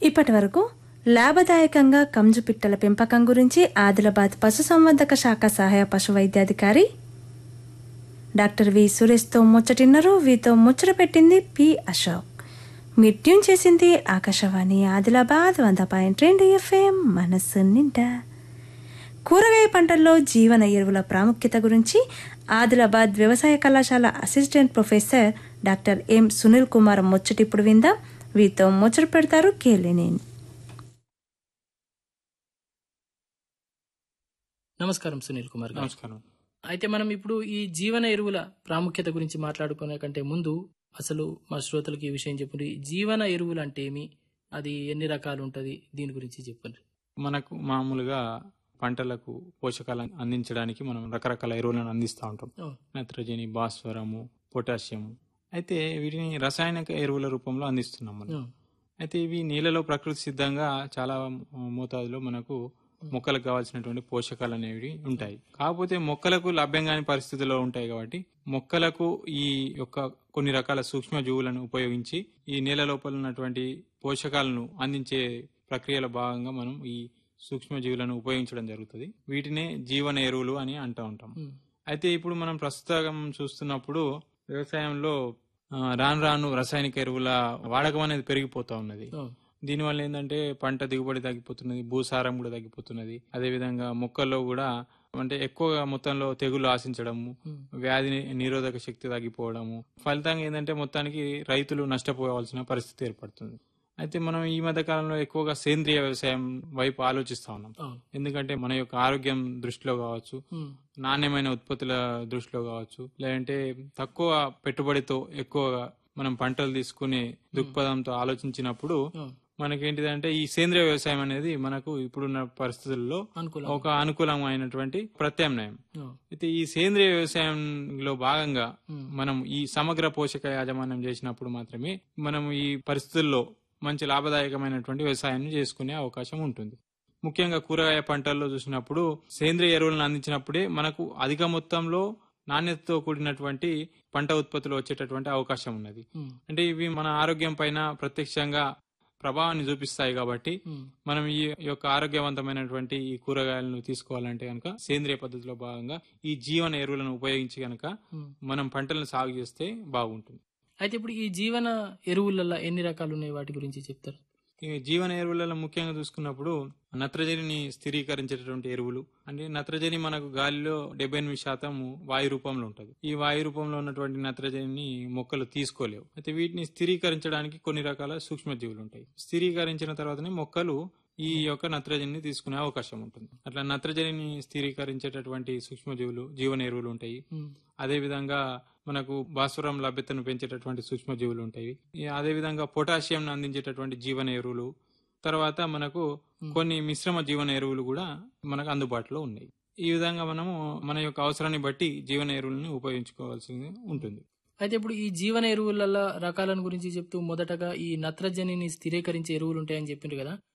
ఇప్పటి వరకు లాభదాయకంగా కంజు పిట్టల పెంపకం గురించి ఆదిలాబాద్ పశుసంవర్ధక శాఖ సహాయ పశు వైద్యాధికారి డాక్టర్ వి సురేష్తో ముచ్చటిన్నరు వీతో ముచ్చట పెట్టింది పి అశోక్ మీరు ట్యూన్ చేసింది ఆకాశవాణి ఆదిలాబాద్ వంద పాయింట్ రెండు ఎఫ్ఎం మనస్సు నిండా కూరగాయ పంటల్లో జీవన ఎరువుల ప్రాముఖ్యత గురించి ఆదిలాబాద్ వ్యవసాయ కళాశాల assistant professor doctor M Sunil Kumar ముచ్చటిప్పుడు విందాం వీతో ముచ్చట పెడతారు కేలేనేని నమస్కారం సునీల్ కుమార్ గారు నమస్కారం అయితే మనం ఇప్పుడు ఈ జీవన ఎరువుల ప్రాముఖ్యత గురించి మాట్లాడుకునే కంటే ముందు అసలు మా శ్రోతలకు ఈ విషయం చెప్పండి జీవన ఎరువులు అంటే ఏమి అది ఎన్ని రకాలు ఉంటది దీని గురించి చెప్పండి మనకు మామూలుగా పంటలకు పోషకాలను అందించడానికి మనం రకరకాల ఎరువులను అందిస్తూ ఉంటాం ఓ, నత్రజని భాస్వరము పొటాషియం అయితే వీటిని రసాయనిక ఎరువుల రూపంలో అందిస్తున్నాం మనం ఓ, అయితే ఇవి నీళ్ళలో ప్రకృతి సిద్ధంగా చాలా మోతాదులో మనకు మొక్కలకు కావాల్సినటువంటి పోషకాలు అనేవి ఉంటాయి కాకపోతే మొక్కలకు లభ్యం కాని పరిస్థితుల్లో ఉంటాయి కాబట్టి మొక్కలకు ఈ యొక్క కొన్ని రకాల సూక్ష్మ జీవులను ఉపయోగించి ఈ నేల లోపల ఉన్నటువంటి పోషకాలను అందించే ప్రక్రియలో భాగంగా మనం ఈ సూక్ష్మ జీవులను ఉపయోగించడం జరుగుతుంది వీటినే జీవన ఎరువులు అని అంటూ ఉంటాం ఉమ్, అయితే ఇప్పుడు మనం ప్రస్తుతం చూస్తున్నప్పుడు వ్యవసాయంలో ఆ, రాను రాను రసాయనిక ఎరువుల వాడకం అనేది పెరిగిపోతా ఉన్నది ఓ, దీనివల్ల ఏంటంటే పంట దిగుబడి తగ్గిపోతున్నది భూసారం కూడా తగ్గిపోతున్నది అదేవిధంగా మొక్కల్లో కూడా అంటే ఎక్కువగా మొత్తంలో తెగులు ఆశించడము ఉమ్, వ్యాధి ని- నిరోధక శక్తి తగ్గిపోవడము ఫలితంగా ఏంటంటే మొత్తానికి రైతులు నష్టపోవాల్సిన పరిస్థితి ఏర్పడుతుంది అయితే మనం ఈ మధ్య కాలంలో ఎక్కువగా సేంద్రియ వ్యవసాయం వైపు ఆలోచిస్తా ఉన్నాం అవును ఎందుకంటే మన యొక్క ఆరోగ్యం దృష్టిలో కావచ్చు ఉమ్, నాణ్యమైన ఉత్పత్తుల దృష్టిలో కావచ్చు లేదంటే తక్కువ పెట్టుబడితో ఎక్కువగా మనం పంటలు తీసుకునే దృక్పథంతో ఆలోచించినప్పుడు ఓ, మనకేంటిదంటే ఈ సేంద్రియ వ్యవసాయం అనేది మనకు ఇప్పుడున్న పరిస్థితుల్లో అనుకూలం ఒక అనుకూలమైనటువంటి ప్రత్యామ్నాయం ఓ, అయితే ఈ సేంద్రియ వ్యవసాయంలో భాగంగా ఉమ్, మనం ఈ సమగ్ర పోషక యాజమాన్యం చేసినప్పుడు మాత్రమే మనం ఈ పరిస్థితుల్లో మంచి లాభదాయకమైనటువంటి వ్యవసాయాన్ని చేసుకునే అవకాశం ఉంటుంది ముఖ్యంగా కూరగాయ పంటల్లో చూసినప్పుడు సేంద్రియ ఎరువులను అందించినప్పుడే మనకు అధిక మొత్తంలో నాణ్యతతో కూడినటువంటి పంట ఉత్పత్తులు వచ్చేటటువంటి అవకాశం ఉన్నది ఉమ్, అంటే ఇవి మన ఆరోగ్యం పైన ప్రత్యక్షంగా ప్రభావాన్ని చూపిస్తాయి కాబట్టి ఉమ్, మనం ఈ యొక్క ఆరోగ్యవంతమైనటువంటి ఈ కూరగాయలను తీసుకోవాలంటే కనుక సేంద్రియ పద్ధతిలో భాగంగా ఈ జీవన ఎరువులను ఉపయోగించి కనుక ఉమ్. మనం పంటలను సాగు చేస్తే బాగుంటుంది అయితే ఇప్పుడు ఈ జీవన ఎరువులలో ఎన్ని రకాలు ఉన్నాయి వాటి గురించి చెప్తారు ఈ జీవన ఎరువులలో ముఖ్యంగా చూసుకున్నప్పుడు నత్రజనిని స్థిరీకరించేటటువంటి ఎరువులు అంటే నత్రజని మనకు గాలిలో డెబ్బై ఎనిమిది శాతం వాయు రూపంలో ఉంటుంది ఈ వాయు రూపంలో ఉన్నటువంటి నత్రజనిని మొక్కలు తీసుకోలేవు అయితే వీటిని స్థిరీకరించడానికి కొన్ని రకాల సూక్ష్మజీవులు ఉంటాయి స్థిరీకరించిన తర్వాతనే మొక్కలు ఈ యొక్క నత్రజనిని తీసుకునే అవకాశం ఉంటుంది అట్లా నత్రజనిని స్థిరీకరించేటటువంటి సూక్ష్మజీవులు జీవన ఎరువులు ఉంటాయి ఉమ్, అదే విధంగా మనకు భాస్వరం లభ్యతను పెంచేటటువంటి సూక్ష్మజీవులు ఉంటాయి ఈ అదే విధంగా పొటాషియం అందించేటటువంటి జీవన ఎరువులు తర్వాత మనకు కొన్ని మిశ్రమ జీవన ఎరువులు కూడా మనకు అందుబాటులో ఉన్నాయి ఈ విధంగా మనము మన యొక్క అవసరాన్ని బట్టి జీవన ఎరువులను ఉపయోగించుకోవాల్సి ఉంటుంది అయితే ఇప్పుడు ఈ జీవన ఎరువుల రకాలను గురించి చెప్తూ మొదటగా ఈ నత్రజనిని స్థిరీకరించే ఎరువులు ఉంటాయని చెప్పిండ్రు కదా